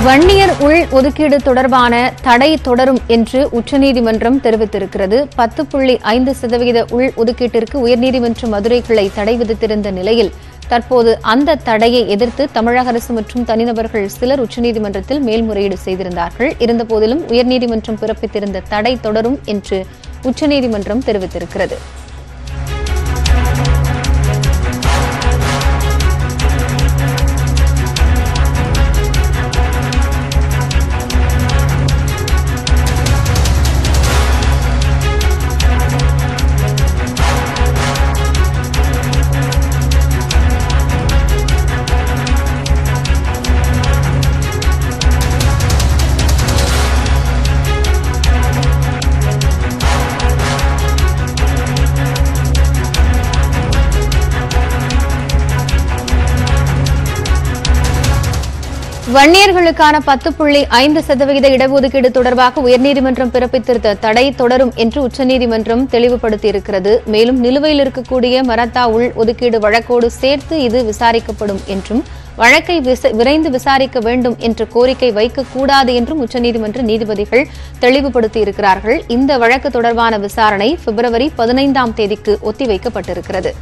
வன்னியர் உள் ஒதுக்கீடு தொடர்பான தடை தொடரும் என்று உச்சநீதிமன்றம் தெரிவித்திருக்கிறது பத்து புள்ளி ஐந்து சதவிகித உள் ஒதுக்கீட்டிற்கு உயர்நீதிமன்ற மதுரை கிளை தடை விதித்திருந்த நிலையில் தற்போது அந்த தடையை எதிர்த்து தமிழக அரசு மற்றும் தனிநபர்கள் சிலர் உச்சநீதிமன்றத்தில் மேல்முறையீடு செய்திருந்தார்கள் இருந்தபோதிலும் உயர்நீதிமன்றம் பிறப்பித்திருந்த தடை தொடரும் என்று உச்சநீதிமன்றம் தெரிவித்திருக்கிறது வன்னியர்களுக்கான பத்து புள்ளி ஐந்து சதவிகித இடஒதுக்கீடு தொடர்பாக உயர்நீதிமன்றம் பிறப்பித்திருந்த தடை தொடரும் என்று உச்சநீதிமன்றம் தெளிவுபடுத்தியிருக்கிறது மேலும் நிலுவையில் இருக்கக்கூடிய மரத்தா உள் ஒதுக்கீடு வழக்கோடு சேர்த்து இது விசாரிக்கப்படும் என்றும் வழக்கை விச- விரைந்து விசாரிக்க வேண்டும் என்ற கோரிக்கை வைக்கக்கூடாது என்றும் உச்சநீதிமன்ற நீதிபதிகள் தெளிவுபடுத்தியிருக்கிறார்கள் இந்த வழக்கு தொடர்பான விசாரணை பிப்ரவரி பதினைந்தாம் தேதிக்கு ஒத்திவைக்கப்பட்டிருக்கிறது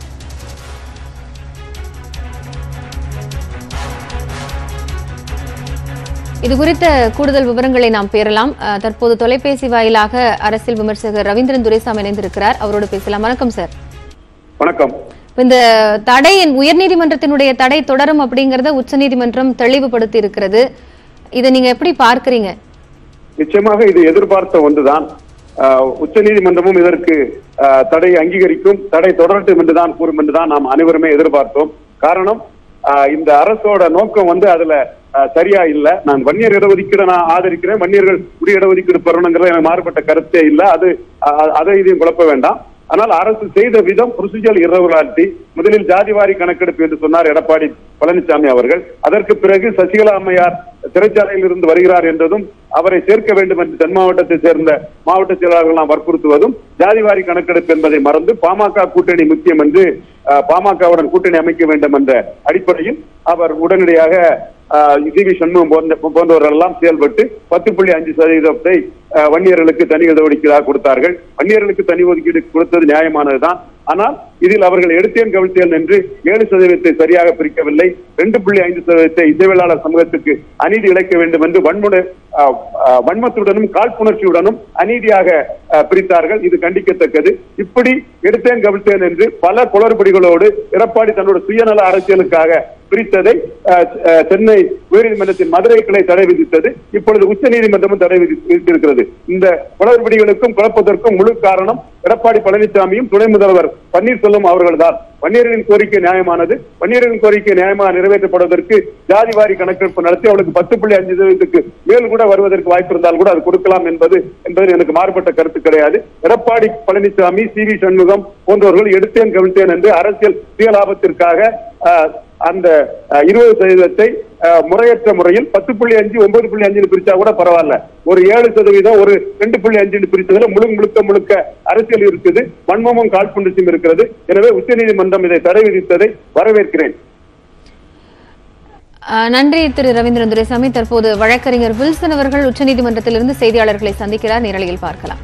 இது குறித்த கூடுதல் விவரங்களை நாம் பெறலாம் அஹ், தற்போது தொலைபேசி வாயிலாக அரசியல் விமர்சகர் ரவீந்திரன் துரைசாமி இணைந்திருக்கிறார் அவரோடு பேசலாம் வணக்கம் சார் வணக்கம் இப்ப இந்த தடை உயர்நீதிமன்றத்தினுடைய தடை தொடரும் அப்படிங்கறத உச்சநீதிமன்றம் தெளிவுபடுத்தி இருக்கிறது இதை நீங்க எப்படி பார்க்கறீங்க நிச்சயமாக இது எதிர்பார்த்த ஒன்றுதான் ஆஹ், உச்சநீதிமன்றமும் இதற்கு ஆஹ், தடை அங்கீகரிக்கும் தடை தொடரட்டும் என்றுதான் கூறும் என்றுதான் நாம் அனைவருமே எதிர்பார்த்தோம் காரணம் ஆஹ், இந்த அரசோட நோக்கம் வந்து அதுல ஆஹ், சரியா இல்ல நான் வன்னியர் இடஒதுக்கீடு நான் ஆதரிக்கிறேன் வன்னியர்கள் உரிய இடஒதுக்கீடு பெறணுங்கிறது எனக்கு மாறுபட்ட கருத்தே இல்ல அது அ- அதை இதையும் குழப்ப வேண்டாம் ஆனால் அரசு செய்த விதம் ப்ரொசீஜர் irregularity முதலில் ஜாதிவாரி கணக்கெடுப்பு என்று சொன்னார் எடப்பாடி பழனிசாமி அவர்கள் அதற்கு பிறகு சசிகலா அம்மையார் சிறைச்சாலையில் இருந்து வருகிறார் என்றதும் அவரை சேர்க்க வேண்டும் என்று தென் மாவட்டத்தை சேர்ந்த மாவட்ட செயலாளர்கள் நாம் வற்புறுத்துவதும் ஜாதிவாரி கணக்கெடுப்பு என்பதை மறந்து பாமக கூட்டணி முக்கியம் என்று அஹ், பாமகவுடன் கூட்டணி அமைக்க வேண்டும் என்ற அடிப்படையில் அவர் உடனடியாக சி வி சண்முகம் போன்ற போன்றவர்கள் எல்லாம் செயல்பட்டு பத்து புள்ளி அஞ்சு சதவீதத்தை அஹ், வன்னியர்களுக்கு தனி ஒதுக்கீடாக கொடுத்தார்கள் வன்னியர்களுக்கு தனி ஒதுக்கீடு கொடுத்தது நியாயமானதுதான் ஆனால் இதில் அவர்கள் எடுத்தேன் கவிழ்த்தேன் என்று ஏழு சதவீதத்தை சரியாக பிரிக்கவில்லை ரெண்டு புள்ளி ஐந்து சதவீதத்தை இசைவேளாளர் சமூகத்துக்கு அநீதி இழைக்க வேண்டும் என்று வன்முட அஹ், அஹ், வன்மத்துடனும் காழ்ப்புணர்ச்சியுடனும் அநீதியாக அஹ், பிரித்தார்கள் இது கண்டிக்கத்தக்கது இப்படி எடுத்தேன் கவிழ்த்தேன் என்று பல குளறுபடிகளோடு எடப்பாடி தன்னோட சுயநல அரசியலுக்காக பிரித்ததை அஹ், அஹ், சென்னை உயர்நீதிமன்றத்தின் மதுரை கிளை தடை விதித்தது இப்பொழுது உச்ச நீதிமன்றமும் தடை விதி- விதித்திருக்கிறது இந்த குளறுபடிகளுக்கும் குழப்பதற்கும் முழு காரணம் எடப்பாடி பழனிசாமியும் துணை முதல்வர் பன்னீர்செல்வம் அவர்கள்தான் வன்னியர்களின் கோரிக்கை நியாயமானது வன்னியர்களின் கோரிக்கை நியாயமாக நிறைவேற்றப்படுவதற்கு ஜாதி வாரி கணக்கெடுப்பு நடத்தி அவளுக்கு பத்து புள்ளி அஞ்சு சதவீதத்துக்கு மேல் கூட வருவதற்கு வாய்ப்பு இருந்தால் கூட அது கொடுக்கலாம் என்பது என்பதில் எனக்கு மாறுபட்ட கருத்து கிடையாது எடப்பாடி பழனிசாமி சி வி சண்முகம் போன்றவர்கள் எடுத்தேன் கவிழ்த்தேன் என்று அரசியல் சுயலாபத்திற்காக ஆஹ், அந்த ஆஹ், இருபது சதவீதத்தை ஆஹ், முறையற்ற முறையில் பத்து புள்ளி அஞ்சு ஒன்பது புள்ளி அஞ்சுன்னு பிரிச்சா கூட பரவாயில்ல ஒரு ஏழு சதவீதம் ஒரு ரெண்டு புள்ளி அஞ்சுன்னு பிரிச்சதுல முழு முழுக்க முழுக்க அரசியல் இருக்குது வன்மமும் காழ்ப்புணர்ச்சியும் இருக்கிறது எனவே உச்சநீதிமன்றம் இதை தடை விதித்ததை வரவேற்கிறேன் அஹ், நன்றி திரு ரவீந்திரன் துரைசாமி தற்போது வழக்கறிஞர் வில்சன் அவர்கள் உச்சநீதிமன்றத்திலிருந்து செய்தியாளர்களை சந்திக்கிறார் நேரலையில் பார்க்கலாம்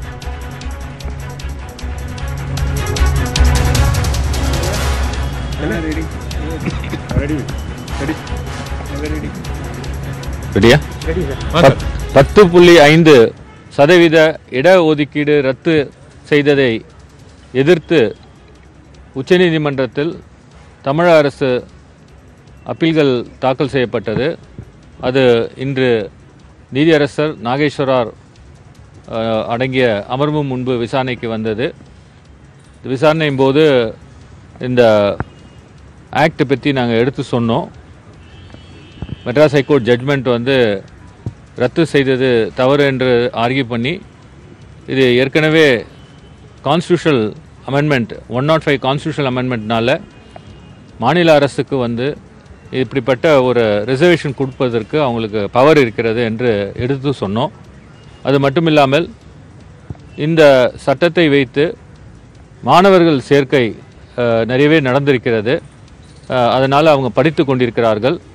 ரெடியா பத்- பத்து புள்ளி ஐந்து சதவீத இடஒதுக்கீடு ரத்து செய்ததை எதிர்த்து உச்சநீதிமன்றத்தில் தமிழக அரசு அப்பீல்கள் தாக்கல் செய்யப்பட்டது அது இன்று நீதியரசர் நாகேஸ்வரார் அஹ், அடங்கிய அமர்வு முன்பு விசாரணைக்கு வந்தது இந்த விசாரணையின் போது இந்த ஆக்ட் பற்றி நாங்கள் எடுத்து சொன்னோம் மெட்ராஸ் ஹைகோர்ட் ஜட்மெண்ட் வந்து ரத்து செய்தது தவறு என்று ஆர்கியூ பண்ணி இது ஏற்கனவே constitutional amendment one not five constitutional அமெண்ட்மெண்ட்னால மாநில அரசுக்கு வந்து இப்படிப்பட்ட ஒரு ரிசர்வேஷன் கொடுப்பதற்கு அவங்களுக்கு பவர் இருக்கிறது என்று எடுத்து சொன்னோம் அது மட்டும் இல்லாமல் இந்த சட்டத்தை வைத்து மாணவர்கள் சேர்க்கை அஹ், நிறையவே நடந்திருக்கிறது அதனால் அவங்க படித்து கொண்டிருக்கிறார்கள்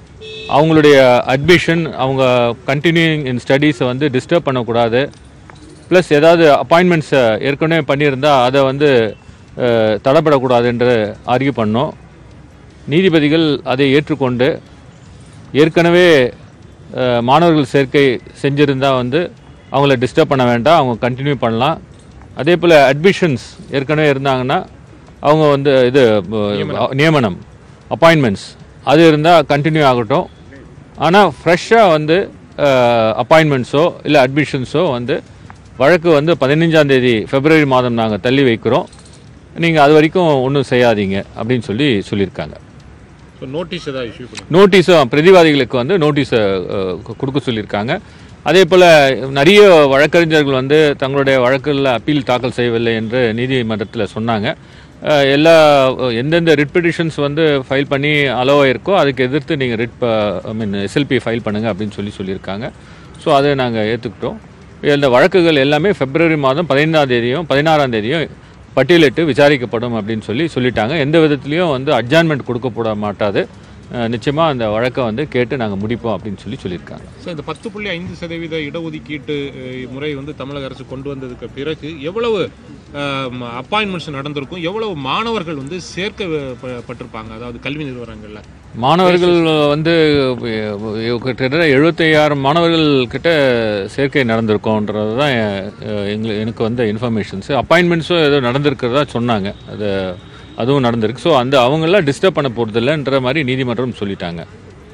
அவங்களுடைய அட்மிஷன் அவங்க கண்டினியூயிங் இன் ஸ்டடீஸை வந்து டிஸ்டர்ப் பண்ணக்கூடாது ப்ளஸ் ஏதாவது அப்பாயின்மெண்ட்ஸ் ஏற்கனவே பண்ணியிருந்தா அதை வந்து அஹ், தடைப்படக்கூடாது என்று ஆர்கியூ பண்ணோம் நீதிபதிகள் அதை ஏற்றுக்கொண்டு ஏற்கனவே அஹ், மாணவர்கள் சேர்க்கை செஞ்சிருந்தா வந்து அவங்கள டிஸ்டர்ப் பண்ண வேண்டாம் அவங்க கண்டினியூ பண்ணலாம் அதே போல் அட்மிஷன்ஸ் ஏற்கனவே இருந்தாங்கன்னா அவங்க வந்து இது அஹ், நியமனம் அப்பாயின்மெண்ட்ஸ் அது இருந்தால் கண்டினியூ ஆகட்டும் ஆனால் ஃப்ரெஷ்ஷாக வந்து அப்பாயின்மெண்ட்ஸோ இல்லை அட்மிஷன்ஸோ வந்து வழக்கு வந்து பதினஞ்சாம் தேதி பிப்ரவரி மாதம் நாங்கள் தள்ளி வைக்கிறோம் நீங்கள் அது வரைக்கும் ஒன்றும் செய்யாதீங்க அப்படின்னு சொல்லி சொல்லியிருக்காங்க ஸோ நோட்டீஸ் ஏதாவது இஷ்யூ பண்ணி நோட்டீஸும் பிரதிவாதிகளுக்கு வந்து நோட்டீஸை அஹ், கு- கொடுக்க சொல்லியிருக்காங்க அதே போல் நிறைய வழக்கறிஞர்கள் வந்து தங்களுடைய வழக்குகளில் அப்பீல் தாக்கல் செய்யவில்லை என்று நீதிமன்றத்தில் சொன்னாங்க அஹ், எல்லா அஹ், எந்தெந்த ரிட் பெட்டிஷன்ஸ் வந்து ஃபைல் பண்ணி அலோவாக இருக்கோ அதுக்கு எதிர்த்து நீங்கள் writ I mean SLP file பண்ணுங்கள் அப்படின்னு சொல்லி சொல்லியிருக்காங்க ஸோ அதை நாங்கள் ஏற்றுக்கிட்டோம் இந்த வழக்குகள் எல்லாமே பிப்ரவரி மாதம் பதினைந்தாம் தேதியும் பதினாறாம் தேதியும் பட்டியலிட்டு விசாரிக்கப்படும் அப்படின்னு சொல்லி சொல்லிட்டாங்க எந்த விதத்துலையும் வந்து அட்ஜான்மெண்ட் கொடுக்கப்பட மாட்டாது அஹ் நிச்சயமா அந்த வழக்கை வந்து கேட்டு நாங்கள் முடிப்போம் அப்படின்னு சொல்லி சொல்லியிருக்காங்க ஸோ இந்த பத்து புள்ளி ஐந்து சதவீத இடஒதுக்கீட்டு அஹ், முறை வந்து தமிழக அரசு கொண்டு வந்ததுக்கு பிறகு எவ்வளவு அப்பாயின்மெண்ட்ஸ் நடந்திருக்கும் எவ்வளவு மாணவர்கள் வந்து சேர்க்கப்பட்டிருப்பாங்க அதாவது கல்வி நிறுவனங்கள்ல மாணவர்கள் வந்து அஹ், கிட்டத்தட்ட எழுபத்தையாயிரம் மாணவர்கள் கிட்ட சேர்க்கை நடந்திருக்கோன்றது தான் எங்களுக்கு எனக்கு வந்த இன்ஃபர்மேஷன்ஸ் அப்பாயின்மெண்ட்ஸும் ஏதோ நடந்திருக்கிறதா சொன்னாங்க அது அதுவும் நடந்திருக்கு ஸோ அந்த அவங்கெல்லாம் டிஸ்டர்ப் பண்ண போகிறதில்லன்ற மாதிரி நீதிமன்றம் சொல்லிட்டாங்க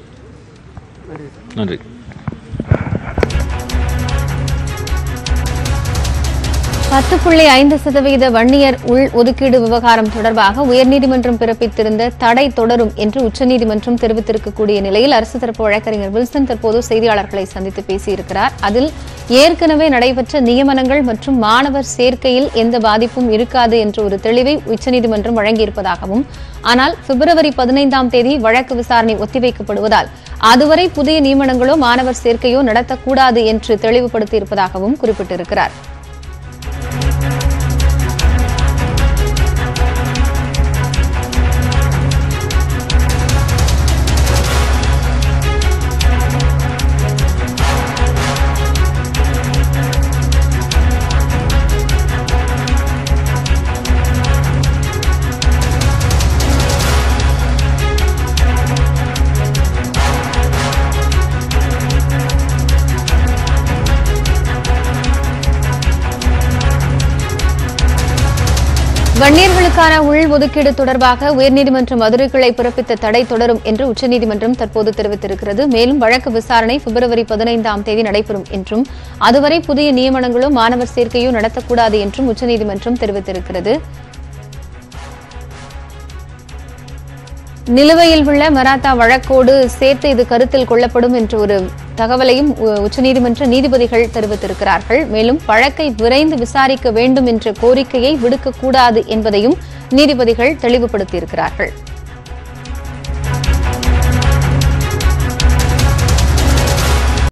நன்றி பத்து புள்ளி ஐந்து சதவீத வன்னியர் உள் ஒதுக்கீடு விவகாரம் தொடர்பாக உயர்நீதிமன்றம் பிறப்பித்திருந்த தடை தொடரும் என்று உச்சநீதிமன்றம் தெரிவித்திருக்கக்கூடிய நிலையில் அரசு தரப்பு வழக்கறிஞர் வில்சன் தற்போது செய்தியாளர்களை சந்தித்து பேசியிருக்கிறார் அதில் ஏற்கனவே நடைபெற்ற நியமனங்கள் மற்றும் மாணவர் சேர்க்கையில் எந்த பாதிப்பும் இருக்காது என்ற ஒரு தெளிவை உச்சநீதிமன்றம் வழங்கியிருப்பதாகவும் ஆனால் பிப்ரவரி பதினைந்தாம் தேதி வழக்கு விசாரணை ஒத்திவைக்கப்படுவதால் அதுவரை புதிய நியமனங்களோ மாணவர் சேர்க்கையோ நடத்தக்கூடாது என்று தெளிவுபடுத்தியிருப்பதாகவும் குறிப்பிட்டிருக்கிறார் வன்னியர்களுக்கான உள் ஒதுக்கீடு தொடர்பாக உயர்நீதிமன்ற மதுரை கிளை பிறப்பித்த தடை தொடரும் என்று உச்சநீதிமன்றம் தற்போது தெரிவித்திருக்கிறது மேலும் வழக்கு விசாரணை பிப்ரவரி பதினைந்தாம் தேதி நடைபெறும் என்றும் அதுவரை புதிய நியமனங்களோ மாணவர் சேர்க்கையோ நடத்தக்கூடாது என்றும் உச்சநீதிமன்றம் தெரிவித்திருக்கிறது நிலுவையில் உள்ள மராத்தா வழக்கோடு சேர்த்து இது கருத்தில் கொள்ளப்படும் என்ற ஒரு தகவலையும் உ- உச்சநீதிமன்ற நீதிபதிகள் தெரிவித்திருக்கிறார்கள் மேலும் வழக்கை விரைந்து விசாரிக்க வேண்டும் என்ற கோரிக்கையை விடுக்கக்கூடாது என்பதையும் நீதிபதிகள் தெளிவுபடுத்தியிருக்கிறார்கள்